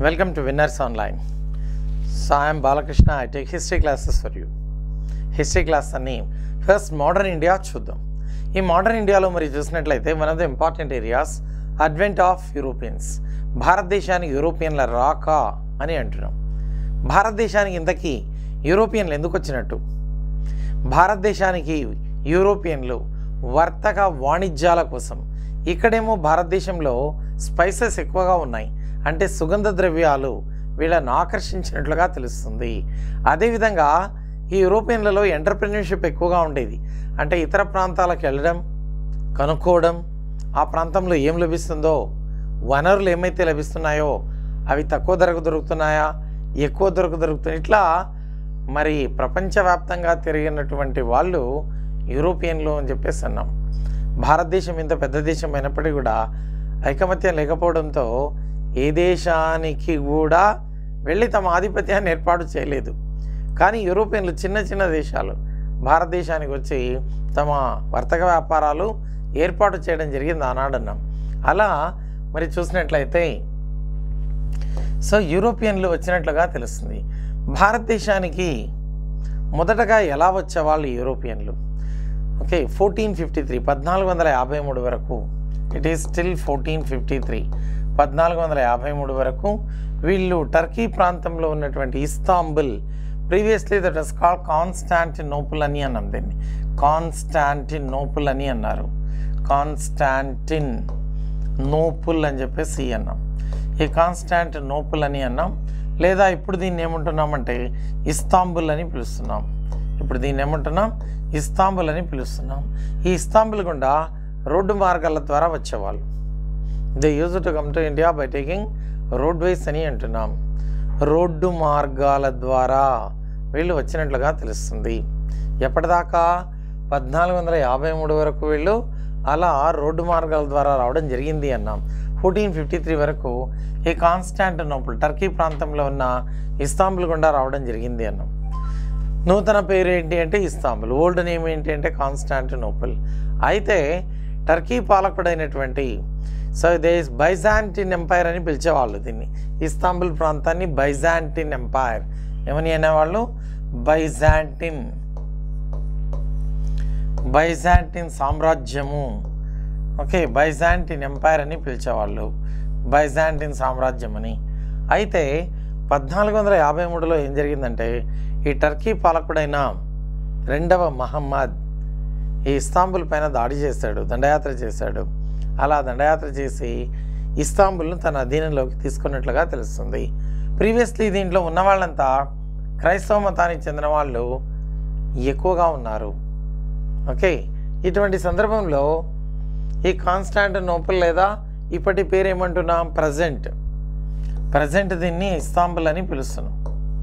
Welcome to Winners Online. So I am Balakrishna. I take history classes for you. History class అని first modern India చూద్దాం ఈ modern ఇండియాలో మరి చూసినట్లయితే one of the important areas advent of Europeans భారతదేశానికి యూరోపియన్ల రాక అని అంటున్నాం భారతదేశానికి ఇంతకీ యూరోపియన్లు ఎందుకు వచ్చినట్టు భారతదేశానికి యూరోపియన్లు వర్తక వాణిజ్యాల కోసం ఇక్కడేమో భారతదేశంలో స్పైసెస్ ఎక్కువగా ఉన్నాయి అంటే సుగంధ ద్రవ్యాలు వీళ్ళను ఆకర్షించినట్లుగా తెలుస్తుంది అదేవిధంగా ఈ యూరోపియన్లలో ఎంటర్ప్రెన్యూర్షిప్ ఎక్కువగా ఉండేది అంటే ఇతర ప్రాంతాలకు వెళ్ళడం కనుక్కోవడం ఆ ప్రాంతంలో ఏం లభిస్తుందో వనరులు ఏమైతే లభిస్తున్నాయో అవి తక్కువ ధరకు దొరుకుతున్నాయా ఎక్కువ ధరకు దొరుకుతున్నాయి ఇట్లా మరి ప్రపంచవ్యాప్తంగా తిరిగినటువంటి వాళ్ళు యూరోపియన్లు అని చెప్పేసి అన్నాం భారతదేశం ఇంత పెద్ద దేశం అయినప్పటికీ కూడా ఐకమత్యం లేకపోవడంతో ఏ దేశానికి కూడా వెళ్ళి తమ ఆధిపత్యాన్ని ఏర్పాటు చేయలేదు కానీ యూరోపియన్లు చిన్న చిన్న దేశాలు భారతదేశానికి వచ్చి తమ వర్తక వ్యాపారాలు ఏర్పాటు చేయడం జరిగింది ఆనాడన్నాం అలా మరి చూసినట్లయితే సో యూరోపియన్లు వచ్చినట్లుగా తెలుస్తుంది భారతదేశానికి మొదటగా ఎలా వచ్చేవాళ్ళు యూరోపియన్లు ఓకే ఫోర్టీన్ ఫిఫ్టీ త్రీ పద్నాలుగు వందల యాభై మూడు వరకు it is still fourteen fifty three పద్నాలుగు వందల యాభై మూడు వరకు వీళ్ళు టర్కీ ప్రాంతంలో ఉన్నటువంటి Istanbul previously that is call Constantinople అని అన్నాం దీన్ని కాన్స్టాంటినోపుల్ అని అన్నారు కాన్స్టాంటిన్ నోపుల్ అని చెప్పేసి అన్నాం ఈ కాన్స్టాంట్ నోపుల్ అని అన్నాం లేదా ఇప్పుడు దీన్ని ఏమంటున్నామంటే ఇస్తాంబుల్ అని పిలుస్తున్నాం ఇప్పుడు దీన్ని ఏమంటున్నాం ఇస్తాంబుల్ అని పిలుస్తున్నాం ఈ ఇస్తాంబుల్ గుండా రోడ్డు మార్గాల ద్వారా వచ్చేవాళ్ళు they use to come to India by taking road ways అని అంటున్నాం రోడ్డు మార్గాల ద్వారా వీళ్ళు వచ్చినట్లుగా తెలుస్తుంది ఎప్పటిదాకా పద్నాలుగు వందల యాభై మూడు వరకు వీళ్ళు అలా రోడ్డు మార్గాల ద్వారా రావడం జరిగింది అన్నాం ఫోర్టీన్ ఫిఫ్టీ త్రీ వరకు ఈ కాన్స్టాంటినోపుల్ టర్కీ ప్రాంతంలో ఉన్న ఇస్తాంబుల్ గుండా రావడం జరిగింది అన్నాం నూతన పేరు ఏంటి అంటే ఇస్తాంబుల్ ఓల్డ్ నేమ్ ఏంటి అంటే కాన్స్టాంటినోపుల్ అయితే టర్కీ పాలకుడైనటువంటి so they is Byzantine empire అని పిలిచేవాళ్ళు దీన్ని ఇస్తాంబుల్ ప్రాంతాన్ని బైజాంటిన్ ఎంపైర్ ఏమని అనేవాళ్ళు బైజాంటిన్ బైజాంటిన్ సామ్రాజ్యము ఓకే బైజాంటిన్ ఎంపైర్ అని పిలిచేవాళ్ళు బైజాంటిన్ సామ్రాజ్యం అని అయితే పద్నాలుగు వందల యాభై మూడులో ఏం జరిగిందంటే ఈ టర్కీ పాలకుడైన రెండవ మహమ్మద్ ఈ ఇస్తాంబుల్ పైన దాడి చేశాడు దండయాత్ర చేశాడు అలా దండయాత్ర చేసి ఇస్తాంబుల్ను తన అధీనంలోకి తీసుకున్నట్లుగా తెలుస్తుంది ప్రీవియస్లీ దీంట్లో ఉన్న వాళ్ళంతా క్రైస్తవ మతానికి చెందిన వాళ్ళు ఎక్కువగా ఉన్నారు ఓకే ఇటువంటి సందర్భంలో ఈ కాన్స్టాంటినోపుల్ లేదా ఇప్పటి పేరు ఏమంటున్నాం ప్రజెంట్ ప్రజెంట్ దీన్ని ఇస్తాంబుల్ అని పిలుస్తున్నాం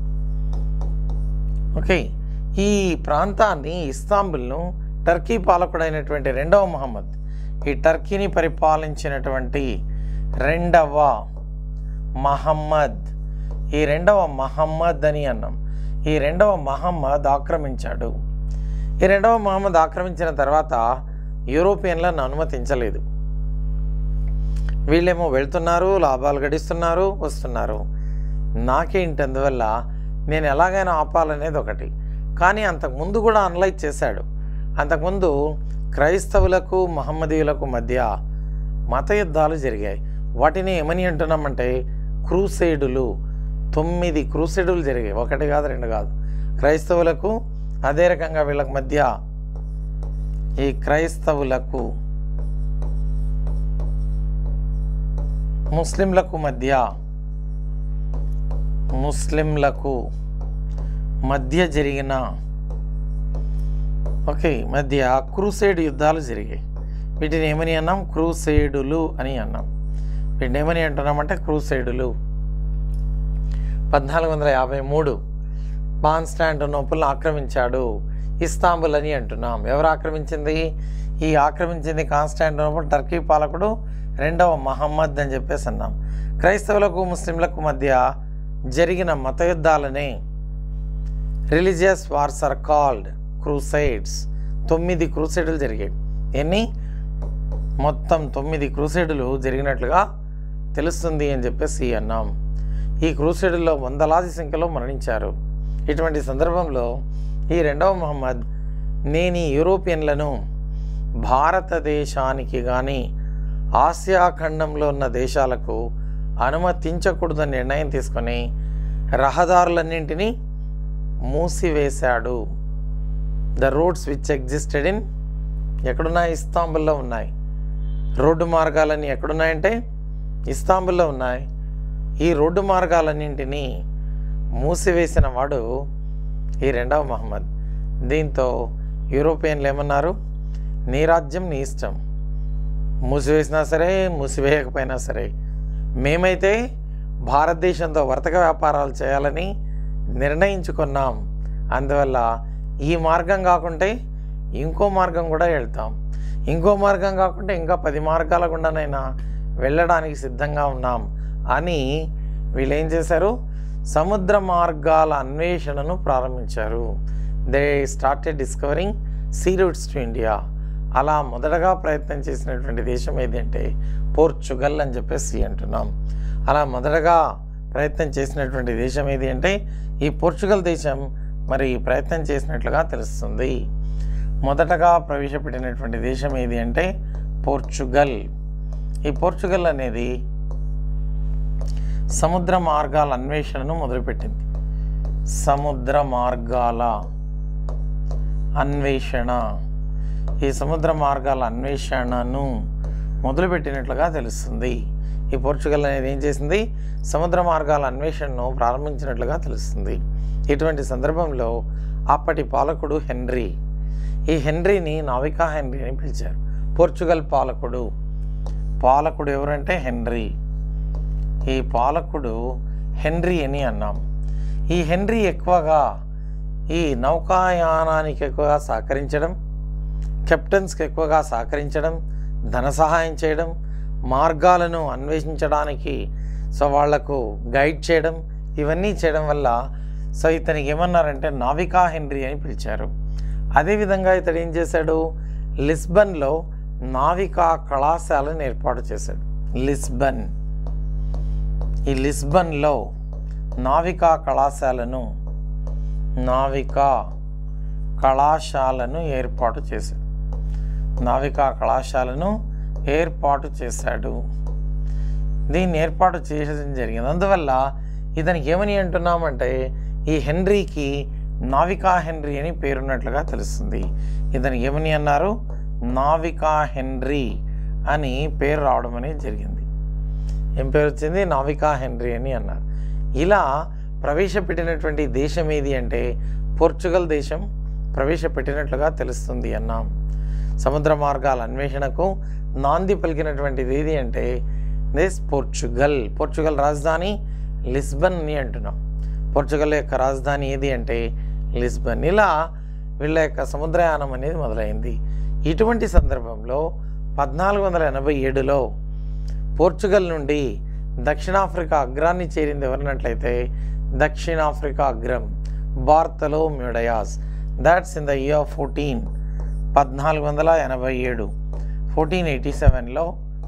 ఓకే ఈ ప్రాంతాన్ని ఇస్తాంబుల్ను టర్కీ పాలకుడైనటువంటి రెండవ మహమ్మద్ ఈ టర్కీని పరిపాలించినటువంటి రెండవ మహమ్మద్ ఈ రెండవ మహమ్మద్ అని అన్నాం ఈ రెండవ మహమ్మద్ ఆక్రమించాడు ఈ రెండవ మహమ్మద్ ఆక్రమించిన తర్వాత యూరోపియన్లను అనుమతించలేదు వీళ్ళేమో వెళ్తున్నారు లాభాలు గడిస్తున్నారు వస్తున్నారు నాకేంటి అందువల్ల నేను ఎలాగైనా ఆపాలనేది ఒకటి కానీ అంతకుముందు కూడా అనలైజ్ చేశాడు అంతకుముందు క్రైస్తవులకు మహమ్మదీయులకు మధ్య మత యుద్ధాలు జరిగాయి వాటిని ఏమని అంటున్నామంటే క్రూసేడులు తొమ్మిది క్రూసేడులు జరిగాయి ఒకటి కాదు రెండు కాదు క్రైస్తవులకు అదే రకంగా వీళ్ళకి మధ్య ఈ క్రైస్తవులకు ముస్లింలకు మధ్య ముస్లింలకు మధ్య జరిగిన ఓకే మధ్య క్రూసేడ్ యుద్ధాలు జరిగాయి వీటిని ఏమని అన్నాం క్రూసేడులు అని అన్నాం వీటిని ఏమని అంటున్నామంటే క్రూసేడులు పద్నాలుగు వందల యాభై మూడు కాన్స్టాంటినోపుల్ని ఆక్రమించాడు ఇస్తాంబుల్ అని అంటున్నాం ఎవరు ఆక్రమించింది ఈ ఆక్రమించింది కాన్స్టాంటినోపుల్ టర్కీ పాలకుడు రెండవ మహమ్మద్ అని చెప్పేసి అన్నాం క్రైస్తవులకు ముస్లింలకు మధ్య జరిగిన మత యుద్ధాలనే religious wars are called crusades తొమ్మిది క్రూసైడులు జరిగాయి ఎన్ని మొత్తం తొమ్మిది క్రూసైడులు జరిగినట్లుగా తెలుస్తుంది అని చెప్పేసి అన్నాం ఈ క్రూసైడ్లో వందలాది సంఖ్యలో మరణించారు ఇటువంటి సందర్భంలో ఈ రెండవ మహమ్మద్ నేను ఈ యూరోపియన్లను భారతదేశానికి కానీ ఆసియా ఖండంలో ఉన్న దేశాలకు అనుమతించకూడదని నిర్ణయం తీసుకొని రహదారులన్నింటినీ మూసివేశాడు the roads which existed in ఎక్కడున్నాయి ఇస్తాంబుల్లో ఉన్నాయి రోడ్డు మార్గాలన్నీ ఎక్కడున్నాయంటే ఇస్తాంబుల్లో ఉన్నాయి ఈ రోడ్డు మార్గాలన్నింటినీ మూసివేసిన వాడు ఈ రెండవ మహమ్మద్ దీంతో యూరోపియన్లు ఏమన్నారు నీ రాజ్యం నీ ఇష్టం మూసివేసినా సరే మూసివేయకపోయినా సరే మేమైతే భారతదేశంతో వర్తక వ్యాపారాలు చేయాలని నిర్ణయించుకున్నాం అందువల్ల ఈ మార్గం కాకుంటే ఇంకో మార్గం కూడా వెళ్తాం ఇంకో మార్గం కాకుంటే ఇంకా పది మార్గాల గుండానైనా వెళ్ళడానికి సిద్ధంగా ఉన్నాం అని వీళ్ళు ఏం చేశారు సముద్ర మార్గాల అన్వేషణను ప్రారంభించారు they started discovering sea routes to India అలా మొదటగా ప్రయత్నం చేసినటువంటి దేశం ఏదంటే పోర్చుగల్ అని చెప్పేసి అంటున్నాం అలా మొదటగా ప్రయత్నం చేసినటువంటి దేశం ఏది అంటే ఈ పోర్చుగల్ దేశం మరి ప్రయత్నం చేసినట్లుగా తెలుస్తుంది మొదటగా ప్రవేశపెట్టినటువంటి దేశం ఏది అంటే పోర్చుగల్ ఈ పోర్చుగల్ అనేది సముద్ర మార్గాల అన్వేషణను మొదలుపెట్టింది సముద్ర మార్గాల అన్వేషణ ఈ సముద్ర మార్గాల అన్వేషణను మొదలుపెట్టినట్లుగా తెలుస్తుంది ఈ పోర్చుగల్ అనేది ఏం చేసింది సముద్ర మార్గాల అన్వేషణను ప్రారంభించినట్లుగా తెలుస్తుంది ఇటువంటి సందర్భంలో అప్పటి పాలకుడు హెన్రీ ఈ హెన్రీని నావికా హెన్రీ అని పిలిచారు పోర్చుగల్ పాలకుడు పాలకుడు ఎవరంటే హెన్రీ ఈ పాలకుడు హెన్రీ అని అన్నాం ఈ హెన్రీ ఎక్కువగా ఈ నౌకాయానానికి ఎక్కువగా సహకరించడం కెప్టెన్స్కి ఎక్కువగా సహకరించడం ధన సహాయం చేయడం మార్గాలను అన్వేషించడానికి సో వాళ్లకు గైడ్ చేయడం ఇవన్నీ చేయడం వల్ల సో ఇతనికి ఏమన్నారంటే నావికా హెన్రీ అని పిలిచారు అదేవిధంగా ఇతడు ఏం చేశాడు లిస్బన్లో నావికా కళాశాలను ఏర్పాటు చేశాడు లిస్బన్ ఈ లిస్బన్లో నావికా కళాశాలను నావికా కళాశాలను ఏర్పాటు చేశాడు నావికా కళాశాలను ఏర్పాటు చేశాడు దీన్ని ఏర్పాటు చేయడం జరిగింది అందువల్ల ఇతనికి ఏమని అంటున్నామంటే ఈ హెన్రీకి నావికా హెన్రీ అని పేరున్నట్లుగా తెలుస్తుంది ఇతనికి ఏమని అన్నారు నావికా హెన్రీ అని పేరు రావడం అనేది జరిగింది ఏం పేరు వచ్చింది నావికా హెన్రీ అని అన్నారు ఇలా ప్రవేశపెట్టినటువంటి దేశం ఏది అంటే పోర్చుగల్ దేశం ప్రవేశపెట్టినట్లుగా తెలుస్తుంది అన్నాం సముద్ర మార్గాల అన్వేషణకు నాంది పలికినటువంటిది ఏది అంటే దిస్ పోర్చుగల్ పోర్చుగల్ రాజధాని లిస్బన్ అని అంటున్నాం పోర్చుగల్ యొక్క రాజధాని ఏది అంటే లిస్బన్ ఇలా వీళ్ళ యొక్క సముద్రయానం అనేది మొదలైంది ఇటువంటి సందర్భంలో పద్నాలుగు వందల ఎనభై ఏడులో పోర్చుగల్ నుండి దక్షిణాఫ్రికా అగ్రాన్ని చేరింది ఎవరినట్లయితే దక్షిణాఫ్రికా అగ్రం Bartholomew Dias that's in the year fourteen పద్నాలుగు వందల ఎనభై ఏడు ఫోర్టీన్ ఎయిటీ సెవెన్లో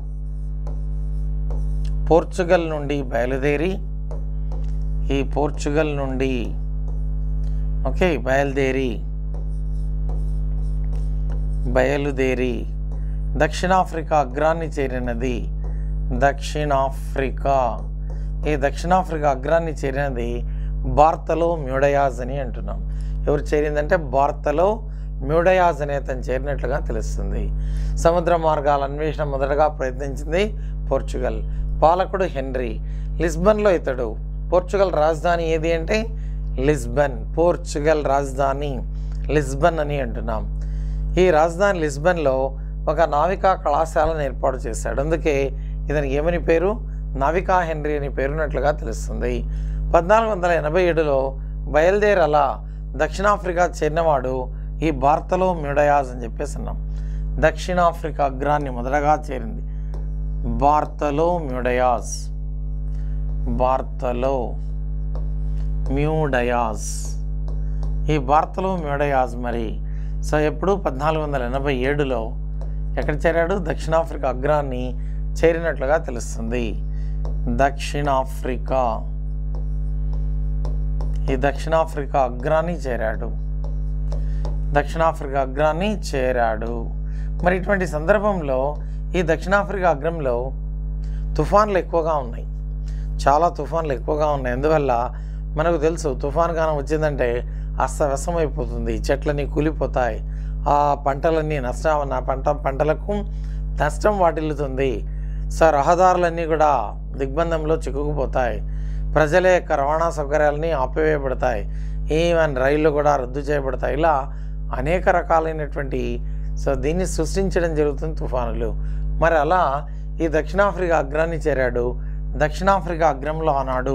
పోర్చుగల్ నుండి బయలుదేరి ఈ పోర్చుగల్ నుండి ఓకే బయలుదేరి బయలుదేరి దక్షిణాఫ్రికా అగ్రాన్ని చేరినది దక్షిణాఫ్రికా ఈ దక్షిణాఫ్రికా అగ్రాన్ని చేరినది బార్తలో మ్యూడయాజ్ అని అంటున్నాం ఎవరు చేరిందంటే బార్తలో మ్యూడయాజ్ అనే అతను చేరినట్లుగా తెలుస్తుంది సముద్ర మార్గాల అన్వేషణ మొదటగా ప్రయత్నించింది పోర్చుగల్ పాలకుడు హెన్రీ లిస్బన్లో ఇతడు పోర్చుగల్ రాజధాని ఏది అంటే లిస్బన్ పోర్చుగల్ రాజధాని లిస్బన్ అని అంటున్నాం ఈ రాజధాని లిస్బన్లో ఒక నావికా కళాశాలను ఏర్పాటు చేశాడు అందుకే ఇతనికి ఏమని పేరు నావికా హెన్రీ అని పేరున్నట్లుగా తెలుస్తుంది పద్నాలుగు వందల ఎనభై ఏడులో బయలుదేరి అలా దక్షిణాఫ్రికా చేరినవాడు ఈ భారతలో మ్యూడయాజ్ అని చెప్పేసి అన్నాం దక్షిణాఫ్రికా అగ్రాన్ని మొదటగా చేరింది భారతలో మ్యూడయాజ్ భారతలో మ్యూడయాజ్ ఈ భారతలో మ్యూడయాజ్ మరి సో ఎప్పుడు పద్నాలుగు వందల ఎనభై ఏడులో ఎక్కడ చేరాడు దక్షిణాఫ్రికా అగ్రాన్ని చేరినట్లుగా తెలుస్తుంది దక్షిణాఫ్రికా ఈ దక్షిణాఫ్రికా అగ్రాన్ని చేరాడు దక్షిణాఫ్రికా అగ్రాన్ని చేరాడు మరి ఇటువంటి సందర్భంలో ఈ దక్షిణాఫ్రికా అగ్రంలో తుఫాన్లు ఎక్కువగా ఉన్నాయి చాలా తుఫాన్లు ఎక్కువగా ఉన్నాయి అందువల్ల మనకు తెలుసు తుఫాన్ గానం వచ్చిందంటే అస్తవ్యస్తం అయిపోతుంది చెట్లన్నీ కూలిపోతాయి ఆ పంటలన్నీ నష్టం నా పంట పంటలకు నష్టం వాటిల్లుతుంది సో రహదారులన్నీ కూడా దిగ్బంధంలో చిక్కుకుపోతాయి ప్రజల యొక్క రవాణా సౌకర్యాలని ఆపివేయబడతాయి ఈవెన్ రైళ్ళు కూడా రద్దు చేయబడతాయి ఇలా అనేక రకాలైనటువంటి సో దీన్ని సృష్టించడం జరుగుతుంది తుఫానులు మరి అలా ఈ దక్షిణాఫ్రికా అగ్రాన్ని చేరాడు దక్షిణాఫ్రికా అగ్రంలో ఆనాడు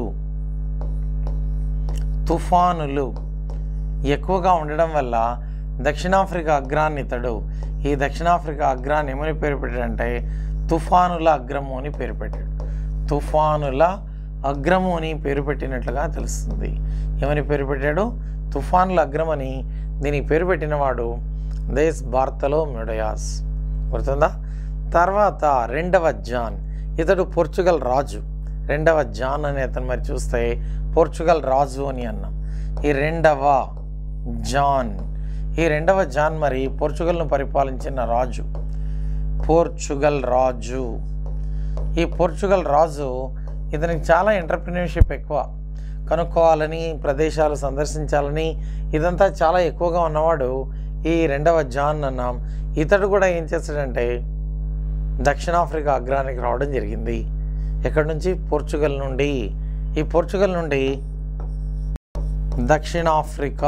తుఫానులు ఎక్కువగా ఉండడం వల్ల దక్షిణాఫ్రికా అగ్రాన్ని ఇతడు ఈ దక్షిణాఫ్రికా అగ్రాన్ని ఏమని పేరు పెట్టాడంటే తుఫానుల అగ్రము అని పేరు పెట్టాడు తుఫానుల అగ్రము అని పేరు పెట్టినట్లుగా తెలుస్తుంది ఏమని పేరు పెట్టాడు తుఫానుల అగ్రం అని దీనికి పేరు పెట్టినవాడు దేశ్ బార్తలో మెడయాస్ గుర్తుందా తర్వాత రెండవ జాన్ ఇతడు పోర్చుగల్ రాజు రెండవ జాన్ అని అతను మరి చూస్తే పోర్చుగల్ రాజు అని అన్నాం ఈ రెండవ జాన్ ఈ రెండవ జాన్ మరి పోర్చుగల్ను పరిపాలించిన రాజు పోర్చుగల్ రాజు ఈ పోర్చుగల్ రాజు ఇతనికి చాలా ఎంటర్ప్రినర్షిప్ ఎక్కువ కనుక్కోవాలని ప్రదేశాలు సందర్శించాలని ఇదంతా చాలా ఎక్కువగా ఉన్నవాడు ఈ రెండవ జాన్ అన్నాం ఇతడు కూడా ఏం చేస్తాడంటే దక్షిణాఫ్రికా అగ్రానికి రావడం జరిగింది ఎక్కడి నుంచి పోర్చుగల్ నుండి ఈ పోర్చుగల్ నుండి దక్షిణాఫ్రికా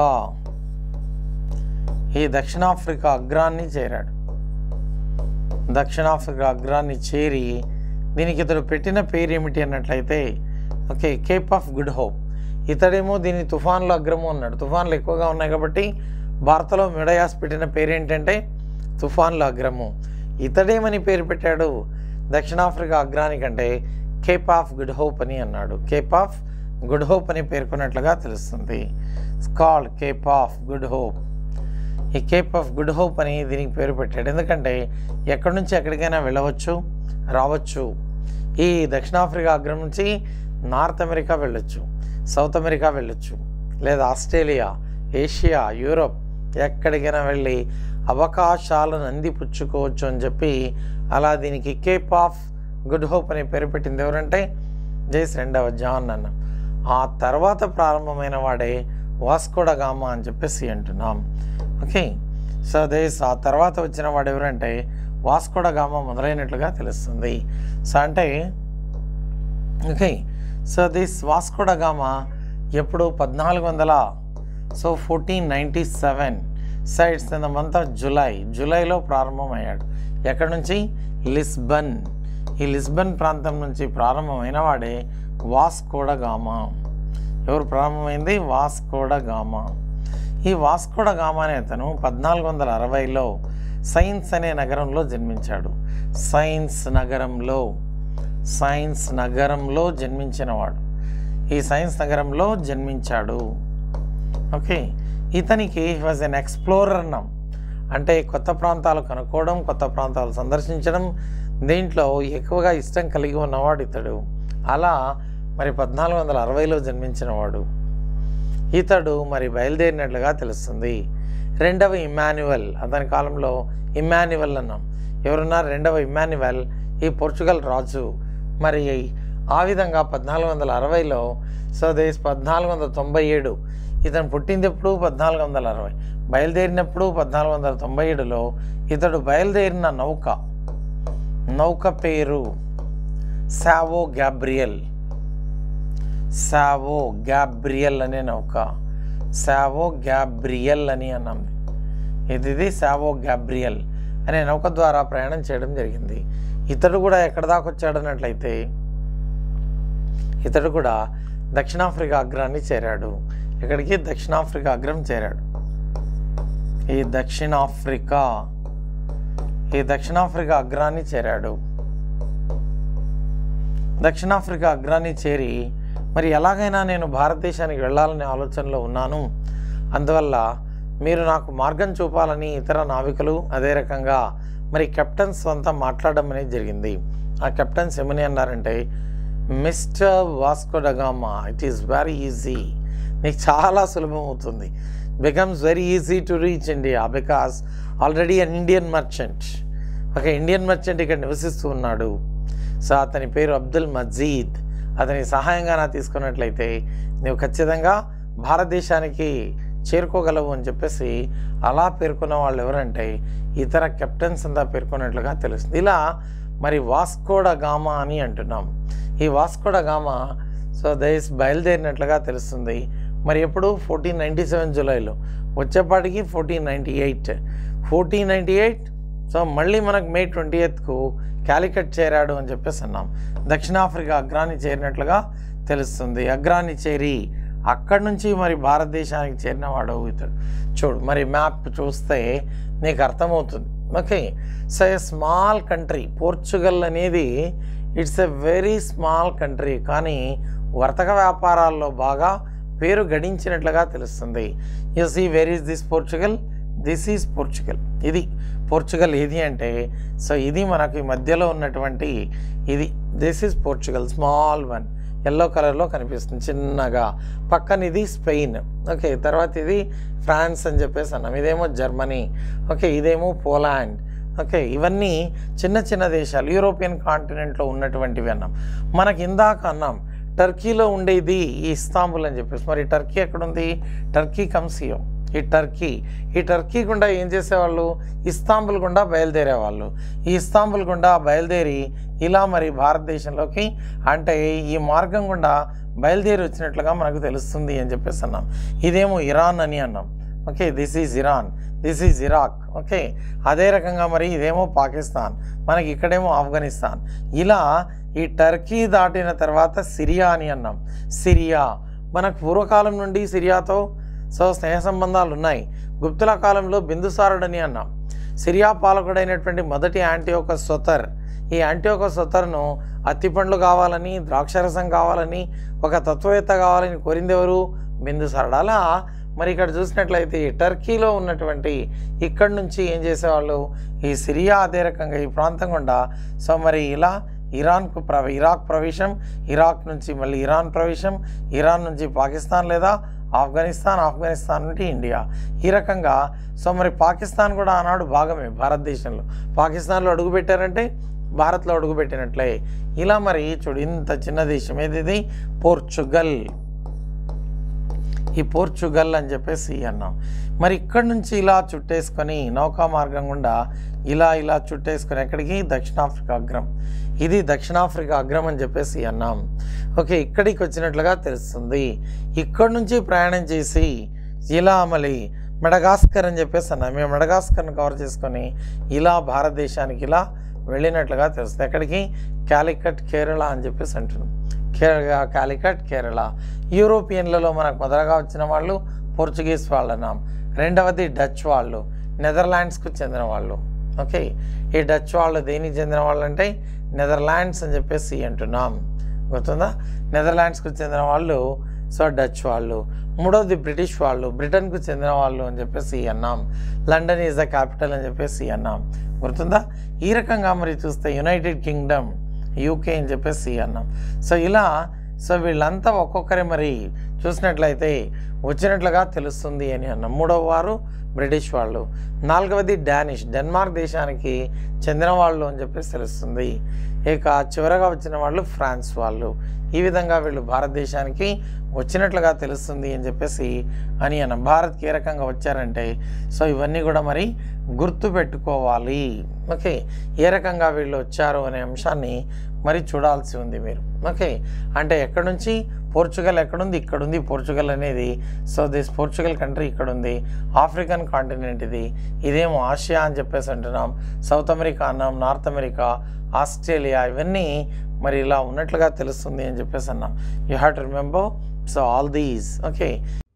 ఈ దక్షిణాఫ్రికా అగ్రాన్ని చేరాడు దక్షిణాఫ్రికా అగ్రాన్ని చేరి దీనికి ఇతడు పెట్టిన పేరు ఏమిటి అన్నట్లయితే okay cape of good hope ఇతడేమో దీని తుఫాన్లు అగ్రము అన్నాడు తుఫాన్లు ఎక్కువగా ఉన్నాయి కాబట్టి భారతలో మిడయాస్ పెట్టిన పేరు ఏంటంటే తుఫాన్లు అగ్రము ఇతడేమని పేరు పెట్టాడు దక్షిణాఫ్రికా అగ్రానికంటే కేప్ ఆఫ్ గుడ్ హోప్ అని అన్నాడు కేప్ ఆఫ్ గుడ్ హోప్ అని పేర్కొన్నట్లుగా తెలుస్తుంది called cape of good hope ఈ కేప్ ఆఫ్ గుడ్ హోప్ అని దీనికి పేరు పెట్టాడు ఎందుకంటే ఎక్కడి నుంచి ఎక్కడికైనా వెళ్ళవచ్చు రావచ్చు ఈ దక్షిణాఫ్రికా అగ్రం నుంచి నార్త్ అమెరికా వెళ్ళొచ్చు సౌత్ అమెరికా వెళ్ళొచ్చు లేదా ఆస్ట్రేలియా ఏషియా యూరోప్ ఎక్కడికైనా వెళ్ళి అవకాశాలను అందిపుచ్చుకోవచ్చు అని చెప్పి అలా దీనికి కేప్ ఆఫ్ గుడ్ హోప్ అని పేరు పెట్టింది ఎవరంటే జైస్ రెండవ జాన్ అన్న ఆ తర్వాత ప్రారంభమైన వాడే వాస్కోడ గామా అని చెప్పేసి అంటున్నాం ఓకే సో దేస్ ఆ తర్వాత వచ్చిన వాడు ఎవరంటే వాస్కోడ గామా మొదలైనట్లుగా తెలుస్తుంది సో అంటే okay so this Vasco da Gama ఎప్పుడు పద్నాలుగు వందల so fourteen ninety seven sides in the month of July జూలైలో ప్రారంభమయ్యాడు ఎక్కడి నుంచి లిస్బన్ ఈ లిస్బన్ ప్రాంతం నుంచి ప్రారంభమైన వాడే వాస్కోడ గామా ఎవరు ప్రారంభమైంది వాస్కోడ గామా ఈ వాస్కోడ గామా అనే అతను పద్నాలుగు వందల అరవైలో సైన్స్ అనే నగరంలో జన్మించాడు సైన్స్ నగరంలో సైన్స్ నగరంలో జన్మించినవాడు ఈ సైన్స్ నగరంలో జన్మించాడు ఓకే ఇతనికి వాజ్ ఎన్ ఎక్స్ప్లోరర్ అన్నాం అంటే కొత్త ప్రాంతాలు కనుక్కోవడం కొత్త ప్రాంతాలు సందర్శించడం దీంట్లో ఎక్కువగా ఇష్టం కలిగి ఉన్నవాడు ఇతడు అలా మరి పద్నాలుగు వందల అరవైలో జన్మించినవాడు ఇతడు మరి బయలుదేరినట్లుగా తెలుస్తుంది రెండవ ఇమాన్యువల్ అతని కాలంలో ఇమాన్యువల్ అన్నాం ఎవరున్నారు రెండవ ఇమాన్యువల్ ఈ పోర్చుగల్ రాజు మరి ఆ విధంగా పద్నాలుగు వందల అరవైలో సో దేశ్ పద్నాలుగు వందల తొంభై ఏడు ఇతను పుట్టింది ఎప్పుడు పద్నాలుగు వందల అరవై బయలుదేరినప్పుడు పద్నాలుగు వందల తొంభై ఏడులో ఇతడు బయలుదేరిన నౌక నౌక పేరు సావో గ్యాబ్రియల్ సావో గ్యాబ్రియల్ అనే నౌక సావో గ్యాబ్రియల్ అని అన్నాం ఇది ఇది సావో గ్యాబ్రియల్ అనే నౌక ద్వారా ప్రయాణం చేయడం జరిగింది ఇతడు కూడా ఎక్కడ దాకా వచ్చాడన్నట్లయితే ఇతడు కూడా దక్షిణాఫ్రికా అగ్రాన్ని చేరాడు ఇక్కడికి దక్షిణాఫ్రికా అగ్రం చేరాడు ఈ దక్షిణాఫ్రికా ఈ దక్షిణాఫ్రికా అగ్రాన్ని చేరాడు దక్షిణాఫ్రికా అగ్రాన్ని చేరి మరి ఎలాగైనా నేను భారతదేశానికి వెళ్ళాలనే ఆలోచనలో ఉన్నాను అందువల్ల మీరు నాకు మార్గం చూపాలని ఇతర నావికులు అదే రకంగా మరి కెప్టెన్స్ అంతా మాట్లాడడం అనేది జరిగింది ఆ కెప్టెన్స్ ఏమని అన్నారంటే Mister Vasco da Gama it is very easy నీకు చాలా సులభం అవుతుంది becomes very easy to reach India because already an Indian merchant ఒక ఇండియన్ మర్చెంట్ ఇక్కడ నివసిస్తూ ఉన్నాడు సో అతని పేరు అబ్దుల్ మజీద్ అతని సహాయంగా నా తీసుకున్నట్లయితే నువ్వు ఖచ్చితంగా భారతదేశానికి చేరుకోగలవు అని చెప్పేసి అలా పేర్కొన్న వాళ్ళు ఎవరంటే ఇతర కెప్టెన్స్ అంతా పేర్కొన్నట్లుగా తెలుస్తుంది ఇలా మరి వాస్కోడ గామా అని అంటున్నాం ఈ వాస్కోడ గామా సో దయస్ బయలుదేరినట్లుగా తెలుస్తుంది మరి ఎప్పుడు ఫోర్టీన్ నైంటీ సెవెన్ జూలైలో వచ్చేపాటికి fourteen ninety eight fourteen ninety eight so మళ్ళీ మనకు మే ట్వంటీ ఎయిత్కు క్యాలికట్ చేరాడు అని చెప్పేసి అన్నాం దక్షిణాఫ్రికా అగ్రాన్ని చేరినట్లుగా తెలుస్తుంది అగ్రాన్ని చేరి అక్కడి నుంచి మరి భారతదేశానికి చేరినవాడు ఇతడు చూడు మరి మ్యాప్ చూస్తే నీకు అర్థమవుతుంది okay so a small country Portugal అనేది it's a very small country కానీ వర్తక వ్యాపారాల్లో బాగా పేరు గడించినట్లుగా తెలుస్తుంది you see where is this Portugal this is Portugal ఇది పోర్చుగల్ ఏది అంటే సో ఇది మనకి మధ్యలో ఉన్నటువంటి ఇది this is Portugal small one yellow కలర్లో కనిపిస్తుంది చిన్నగా పక్కన ఇది స్పెయిన్ ఓకే తర్వాత ఇది ఫ్రాన్స్ అని చెప్పేసి అన్నాం ఇదేమో జర్మనీ ఓకే ఇదేమో పోలాండ్ ఓకే ఇవన్నీ చిన్న చిన్న దేశాలు యూరోపియన్ కాంటినెంట్లో ఉన్నటువంటివి అన్నాం మనకి ఇందాక అన్నాం టర్కీలో ఉండేది ఈ ఇస్తాంబుల్ అని చెప్పేసి మరి టర్కీ ఎక్కడుంది టర్కీ కమ్సియో ఈ టర్కీ ఈ టర్కీ గుండా ఏం చేసేవాళ్ళు ఇస్తాంబుల్ గుండా బయలుదేరేవాళ్ళు ఈ ఇస్తాంబుల్ గుండా బయలుదేరి ఇలా మరి భారతదేశంలోకి అంటే ఈ మార్గం గుండా బయలుదేరి వచ్చినట్లుగా మనకు తెలుస్తుంది అని చెప్పేసి అన్నాం ఇదేమో ఇరాన్ అని అన్నాం okay this is Iran this is Iraq okay అదే రకంగా మరి ఇదేమో పాకిస్తాన్ మనకి ఇక్కడేమో ఆఫ్ఘనిస్తాన్ ఇలా ఈ టర్కీ దాటిన తర్వాత సిరియా అని అన్నాం సిరియా మనకు పూర్వకాలం నుండి సిరియాతో సో స్నేహ సంబంధాలు ఉన్నాయి గుప్తుల కాలంలో బిందుసారుడని అన్నాం సిరియా పాలకుడైనటువంటి మొదటి యాంటీఓక సొతర్ ఈ యాంటీఓక సొతర్ను అత్తిపండ్లు కావాలని ద్రాక్షరసం కావాలని ఒక తత్వవేత్త కావాలని కోరింది ఎవరు బిందుసారుడు అలా మరి ఇక్కడ చూసినట్లయితే ఈ టర్కీలో ఉన్నటువంటి ఇక్కడి నుంచి ఏం చేసేవాళ్ళు ఈ సిరియా అదే రకంగా ఈ ప్రాంతం గుండా సో మరి ఇలా ఇరాన్కు ప్రవ ఇరాక్ ప్రవేశం ఇరాక్ నుంచి మళ్ళీ ఇరాన్ ప్రవేశం ఇరాన్ నుంచి పాకిస్తాన్ లేదా ఆఫ్ఘనిస్తాన్ ఆఫ్ఘనిస్తాన్ నుండి ఇండియా ఈ రకంగా సో మరి పాకిస్తాన్ కూడా ఆనాడు భాగమే భారతదేశంలో పాకిస్తాన్లో అడుగుపెట్టారంటే భారత్లో అడుగుపెట్టినట్లే ఇలా మరి చూడు ఇంత చిన్న దేశం ఏది ఇది పోర్చుగల్ ఈ పోర్చుగల్ అని చెప్పేసి అన్నాం మరి ఇక్కడి నుంచి ఇలా చుట్టేసుకొని నౌకా మార్గం గుండా ఇలా ఇలా చుట్టేసుకొని ఎక్కడికి దక్షిణాఫ్రికా అగ్రం ఇది దక్షిణాఫ్రికా అగ్రం అని చెప్పేసి అన్నాం ఓకే ఇక్కడికి వచ్చినట్లుగా తెలుస్తుంది ఇక్కడి నుంచి ప్రయాణం చేసి ఇలా మళ్ళీ మెడగాస్కర్ అని చెప్పేసి అన్నాం మేము మెడగాస్కర్ని కవర్ చేసుకొని ఇలా భారతదేశానికి ఇలా వెళ్ళినట్లుగా తెలుస్తుంది ఎక్కడికి క్యాలికట్ కేరళ అని చెప్పేసి అంటున్నాం కేరళ కాలికట్ కేరళ యూరోపియన్లలో మనకు మొదటగా వచ్చిన వాళ్ళు పోర్చుగీస్ వాళ్ళు అన్నాం రెండవది డచ్ వాళ్ళు నెదర్లాండ్స్కు చెందిన వాళ్ళు ఓకే ఈ డచ్ వాళ్ళు దేనికి చెందిన వాళ్ళు అంటే నెదర్లాండ్స్ అని చెప్పేసి అంటున్నాం గుర్తుందా నెదర్లాండ్స్కు చెందిన వాళ్ళు సో డచ్ వాళ్ళు మూడవది బ్రిటిష్ వాళ్ళు బ్రిటన్కు చెందిన వాళ్ళు అని చెప్పేసి అన్నాం లండన్ ఈజ్ ద క్యాపిటల్ అని చెప్పేసి అన్నాం గుర్తుందా ఈ రకంగా మరి చూస్తే యునైటెడ్ కింగ్డమ్ యూకే అని చెప్పేసి అన్నాం సో ఇలా సో వీళ్ళంతా ఒక్కొక్కరే మరి చూసినట్లయితే వచ్చినట్లుగా తెలుస్తుంది అని అన్నాం మూడవ వారు బ్రిటిష్ వాళ్ళు నాలుగవది డానిష్ డెన్మార్క్ దేశానికి చెందిన వాళ్ళు అని చెప్పేసి తెలుస్తుంది ఇక చివరగా వచ్చిన వాళ్ళు ఫ్రాన్స్ వాళ్ళు ఈ విధంగా వీళ్ళు భారతదేశానికి వచ్చినట్లుగా తెలుస్తుంది అని చెప్పేసి అని అన్నాం భారత్కి ఏ రకంగా వచ్చారంటే సో ఇవన్నీ కూడా మరి గుర్తు పెట్టుకోవాలి ఓకే ఏ రకంగా వీళ్ళు వచ్చారు అనే అంశాన్ని మరి చూడాల్సి ఉంది మీరు ఓకే అంటే ఎక్కడి నుంచి పోర్చుగల్ ఎక్కడుంది ఇక్కడుంది పోర్చుగల్ అనేది సో దిస్ పోర్చుగల్ కంట్రీ ఇక్కడ ఉంది ఆఫ్రికన్ కాంటినెంట్ ఇది ఇదేమో ఆసియా అని చెప్పేసి అంటున్నాం సౌత్ అమెరికా అన్నాం నార్త్ అమెరికా ఆస్ట్రేలియా ఇవన్నీ మరి ఇలా ఉన్నట్లుగా తెలుస్తుంది అని చెప్పేసి అన్నాం you have to remember so all these okay